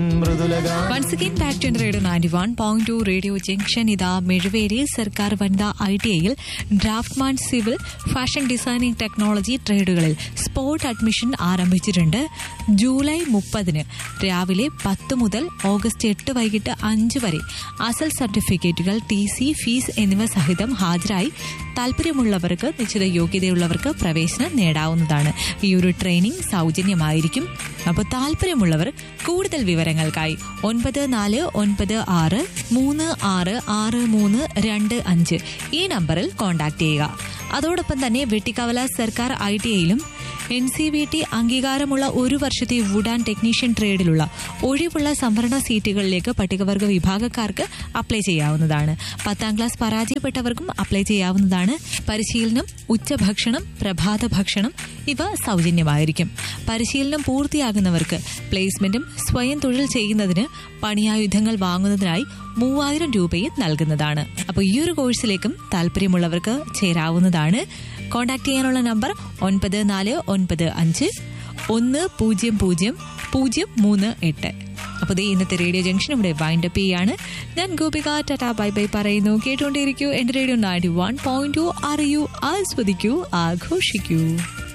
once again back to radio ninety one point two radio junction ഇതാ മെഴുവേരി സർക്കാർ വനിതാ I T ഐയിൽ draftsman civil fashion designing technology ട്രേഡുകളിൽ spot admission ആരംഭിച്ചിട്ടുണ്ട് July മുപ്പതിന് രാവിലെ പത്ത് മുതൽ ഓഗസ്റ്റ് എട്ട് വൈകിട്ട് അഞ്ച് വരെ അസൽ സർട്ടിഫിക്കറ്റുകൾ ടി സി ഫീസ് എന്നിവ സഹിതം ഹാജരായി താല്പര്യമുള്ളവർക്ക് നിശ്ചിത യോഗ്യതയുള്ളവർക്ക് പ്രവേശനം നേടാവുന്നതാണ് ഈ ഒരു ട്രെയിനിങ് സൗജന്യമായിരിക്കും അപ്പോൾ താല്പര്യമുള്ളവർ കൂടുതൽ വിവരങ്ങൾക്കായി ഒൻപത് നാല് ഒൻപത് ആറ് മൂന്ന് ആറ് ആറ് മൂന്ന് രണ്ട് അഞ്ച് ഈ നമ്പറിൽ കോൺടാക്ട് ചെയ്യുക അതോടൊപ്പം തന്നെ വെട്ടിക്കവല സർക്കാർ ഐ ടി ഐയിലും എൻ സി വി ടി അംഗീകാരമുള്ള ഒരു വർഷത്തെ വുഡ് ആൻഡ് ടെക്നീഷ്യൻ ട്രേഡിലുള്ള ഒഴിവുള്ള സംവരണ സീറ്റുകളിലേക്ക് പട്ടികവർഗ വിഭാഗക്കാർക്ക് അപ്ലൈ ചെയ്യാവുന്നതാണ് പത്താം ക്ലാസ് പരാജയപ്പെട്ടവർക്കും അപ്ലൈ ചെയ്യാവുന്നതാണ് പരിശീലനം ഉച്ചഭക്ഷണം പ്രഭാത ഭക്ഷണം ഇവ സൗജന്യമായിരിക്കും പരിശീലനം പൂർത്തിയാകുന്നവർക്ക് പ്ലേസ്മെന്റും സ്വയം തൊഴിൽ ചെയ്യുന്നതിന് പണിയായുധങ്ങൾ വാങ്ങുന്നതിനായി മൂവായിരം രൂപയും നൽകുന്നതാണ് അപ്പോൾ ഈ ഒരു കോഴ്സിലേക്കും താല്പര്യമുള്ളവർക്ക് ചേരാവുന്നതാണ് കോൺടാക്ട് ചെയ്യാനുള്ള നമ്പർ ഒൻപത് നാല് ഒൻപത് അഞ്ച് ഒന്ന് പൂജ്യം പൂജ്യം പൂജ്യം മൂന്ന് എട്ട് അപ്പോൾ ദേ ഇന്നത്തെ റേഡിയോ ജംഗ്ഷൻ ഇവിടെ വൈൻഡ് അപ്പ് ചെയ്യാണ് ഞാൻ ഗോപിക ടാറ്റ ബൈ ബൈ പറയുന്നു കേട്ടുകൊണ്ടേയിരിക്കൂ എന്റെ radio ninety one point two അറിയൂ ആസ്വദിക്കൂ ആഘോഷിക്കൂ